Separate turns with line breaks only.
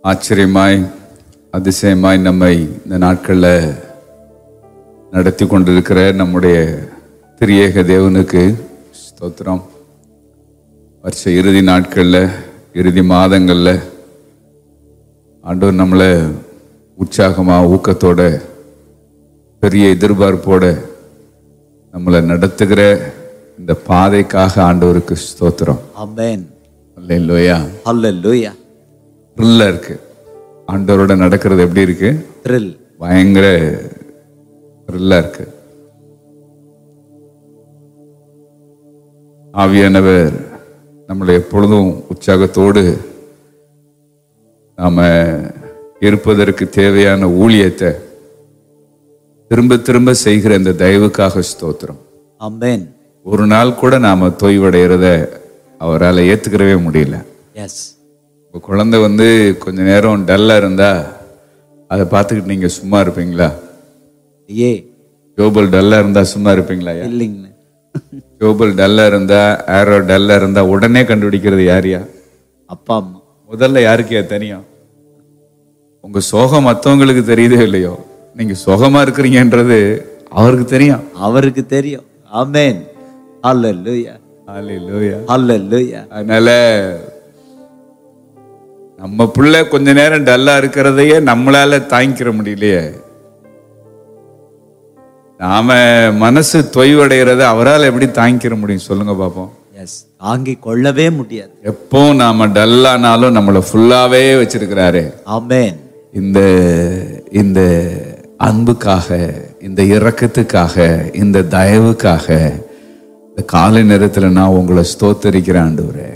ஆச்சரியமாய் அதிசயமாய் நம்மை இந்த நாட்களில் நடத்தி கொண்டிருக்கிற நம்முடைய திரியேக தேவனுக்கு ஸ்தோத்திரம் வருஷ இறுதி நாட்களில் இறுதி மாதங்களில் ஆண்டவர் நம்மளை உற்சாகமாக ஊக்கத்தோட பெரிய எதிர்பார்ப்போட நம்மளை நடத்துகிற இந்த பாதைக்காக ஆண்டவருக்கு ஸ்தோத்திரம்
Amen.
இல்லையா
Hallelujah.
த்ரில்லாக இருக்கு ஆண்டவரோட நடக்கிறது எப்படி இருக்கு
Thrill.
பயங்கர த்ரில்லாக இருக்கு ஆவியானவர் நம்மளை எப்பொழுதும் உற்சாகத்தோடு நாம இருப்பதற்கு தேவையான ஊழியத்தை திரும்ப திரும்ப செய்கிற இந்த தயவுக்காக ஸ்தோத்திரம்
Amen.
ஒரு நாள் கூட நாம தொய்வடைகிறத அவரால் ஏத்துக்கிறவே முடியல
Yes.
இப்போ குழந்தை வந்து கொஞ்ச நேரம் டல்லாக இருந்தா அதை பார்த்துக்கிட்டு நீங்கள் சும்மா இருப்பீங்களா
ஏ
ஜோபல் டல்லாக இருந்தா சும்மா இருப்பீங்களா ஐயா?
இல்லைங்கண்ணே
ஜோபல் டல்லாக இருந்தா ஆரோ டல்லாக இருந்தா உடனே கண்டுபிடிக்கிறது யாரையா
அப்பா அம்மா
முதல்ல யாருக்கையா தெரியும் உங்க சோகம் மற்றவங்களுக்கு தெரியுதோ இல்லையோ நீங்க சுகமா இருக்கிறீங்கன்றது அவருக்கு தெரியும்
அவருக்கு தெரியும் ஆமென் Hallelujah.
Hallelujah.
Hallelujah.
அதனால நம்ம புள்ள கொஞ்ச நேரம் டல்லா இருக்கிறதையே நம்மளால தாங்கிக்கிற முடியலையே நாம மனசு தொய்வடைகிறத அவரால் எப்படி தாங்கிக்கிற முடியும் சொல்லுங்க பாப்போம்
எஸ் தாங்கிக் கொள்ளவே முடியாது
எப்பவும் நாம டல்லானாலும் நம்மளை ஃபுல்லாவே வச்சிருக்கிறாரு
ஆமென்
இந்த இந்த அன்புக்காக இந்த இரக்கத்துக்காக இந்த தயவுக்காக இந்த காலை நேரத்துல நான் உங்களை ஸ்தோத்தரிக்கிறேன் ஆண்டவரே